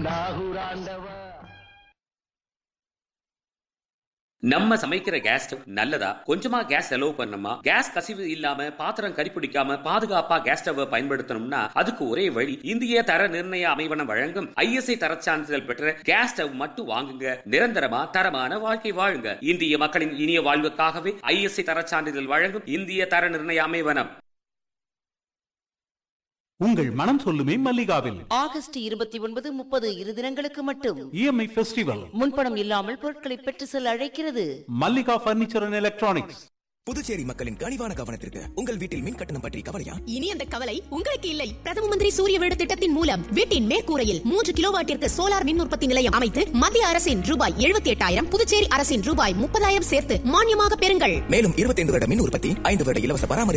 நாகூராண்டவா நம்ம சமைக்கிற gas stove நல்லதா கொஞ்சமா கேஸ் செலவு பண்ணணுமா கேஸ் கசிவு இல்லாம பாத்திரம் கரிப்பிடிக்காம பாதுகாப்பா கேஸ் ஸ்டவ் பயன்படுத்தணும்னா அதுக்கு ஒரே வழி இந்திய தர நிர்ணய அமைவனம் வழங்கும் ஐஎஸ்ஐ தரச் சான்றிதழ் பெற்ற கேஸ் ஸ்டவ் மட்டும் வாங்குங்க நிரந்தரமா தரமான வாழ்க்கை வாழுங்க இந்திய மக்களின் இனிய வாழ்வுக்காகவே ஐஎஸ்ஐ தரச் சான்றிதழ் வழங்கும் இந்திய தர நிர்ணய அமைவனம் உங்கள் மனம் சொல்லுமே மல்லிகாவில் ஆகஸ்ட் இருபத்தி ஒன்பது முப்பது இரு தினங்களுக்கு மட்டும் இஎம்ஐ ஃபெஸ்டிவல் முன்பணம் இல்லாமல் பொருட்களை பெற்று செல்ல அழைக்கிறது Mallika furniture and electronics Puducherry மக்களின் கனிவான கவனத்திற்கு உங்கள் வீட்டில் மின் கட்டணம் பற்றி கவலையா இனி அந்த கவலை உங்களுக்கு இல்லை பிரதம மந்திரி சூரிய வீடு திட்டத்தின் மூலம் வீட்டின் மேற்கூரையில் மூன்று கிலோவாட்டிற்கு சோலார் மின் உற்பத்தி நிலையம் அமைத்து மத்திய அரசின் ரூபாய் எழுபத்தி எட்டாயிரம் புதுச்சேரி அரசின் ரூபாய் முப்பதாயிரம் சேர்த்து மானியமாக பெறுங்கள் மேலும் இருபத்தி ஐந்து வருட மின் உற்பத்தி ஐந்து வருட இலவச பராமரிப்பு